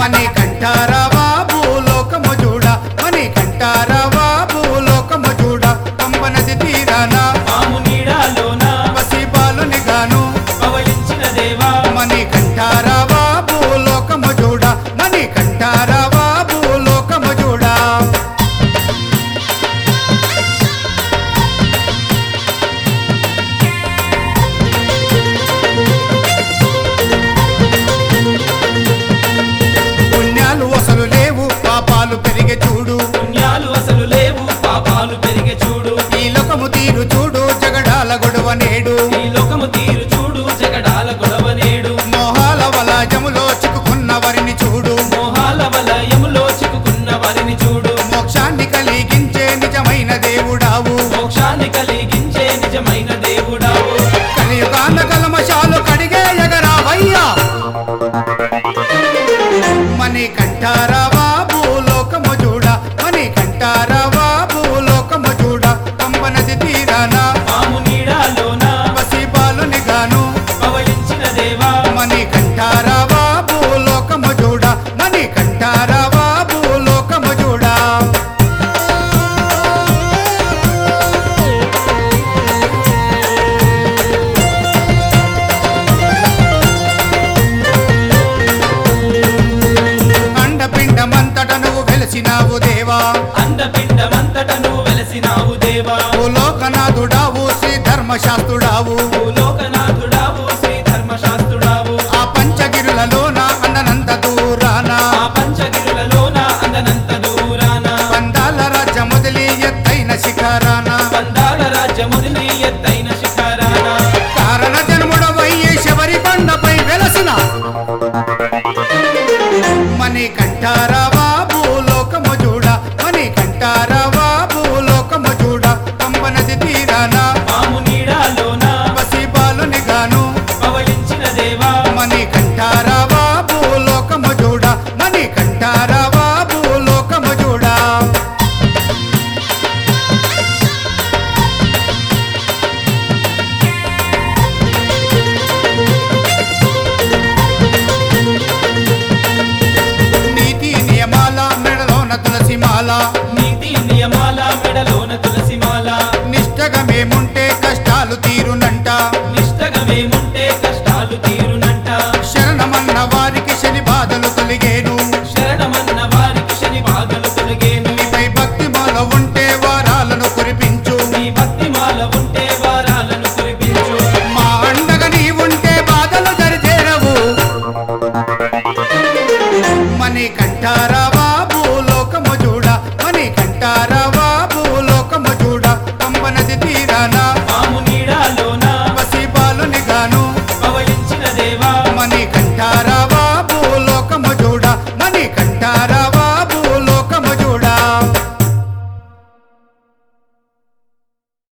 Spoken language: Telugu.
మణి కంఠారావా భూలోకము చూడ మణి కంఠారావా భూలోకము చూడ పంబనది తీరాన పాము నీడాలోన వసిబాలుని గాను పవళించిన దేవా మణి కంఠారావా భూలోకము చూడ మణి కంఠారావా భూలోకము చూడ పుణ్యాలు అసలు లేవు పాపాలు పెరిగే చూడు పుణ్యాలు అసలు లేవు పాపాలు పెరిగే చూడు ఈ లోకము తీరు చూడు జగడాల గొడవ నేడు ఈ లోకము తీరు చూడు జగడాల గొడవ నేడు మోహాల వలాజములో చిక్కుకున్న వరిని చూడు మోహాల వలయములో చిక్కుకున్న వారిని చూడు మోక్షాన్ని కలిగించే నిజమైన దేవుడావు మోక్షాన్ని కలిగించే నిజమైన దేవుడావు కలియుగాన కలమశాలు కడిగే ఎగరావయ్యా మణి కంఠారావా భూలోకము చూడ మణి కంఠారావా భూలోకము చూడ పంబనది తీరాన పాము నీడాలోన వసిబాలుని గాను పవళించిన దేవా మణి కంఠారావా భూలోకము చూడ మణి కంఠారావా భూలోకము చూడ అండపిండమంతట నువ్వు వెలిసినావు దేవా అండపిండమంతట నువ్వు వెలసినావు దేవా భూలోకనాథుడావు శ్రీ ధర్మశాస్త్రుడావు భూలోకనాథుడావు శ్రీ ధర్మశాస్త్రుడావు ఆ పంచగిరులలోన అందనంత దూరాన ఆ పంచగిరులలోన అందనంత దూరాన పందాల రాజ్య మొదలి ఎత్తైన శిఖరాన పందాల రాజ్యముదిని ఎత్తైన శిఖరాన కారణ జన్ముడవయ్యే శబరి కొండపై వెలసిన మణి కంఠారావా భూలోకము చూడ మణి కంఠారావా భూలోకము చూడ పంబనది తీరాన పాము నీడాలోన వసిబాలుని గాను పవళించిన దేవా మణి కంఠారావా భూలోకము చూడ మణి కంఠారావా భూలోకము చూడ నీతి నియమాల మెడలోన తులసిమాల నీతి నియమాల మెడలోన తులసిమాల నిష్టగా మేముంటే కష్టాలు తీరునంట నిష్టగా మేముంటే కష్టాలు తీరునంట శరణమన్న వారికి శని బాధలు తొలిగేను శరణమన్న వారికి శని బాధలు తొలగేను నీపై భక్తి మాల ఉంటే వారాలను కురిపించు నీ భక్తి మాల ఉంటే వారాలను కురిపించు మా అండగా నీ ఉంటే బాధలు దరిచేరవు మణి కంఠారావా భూలోకము చూడ మణి కంఠారా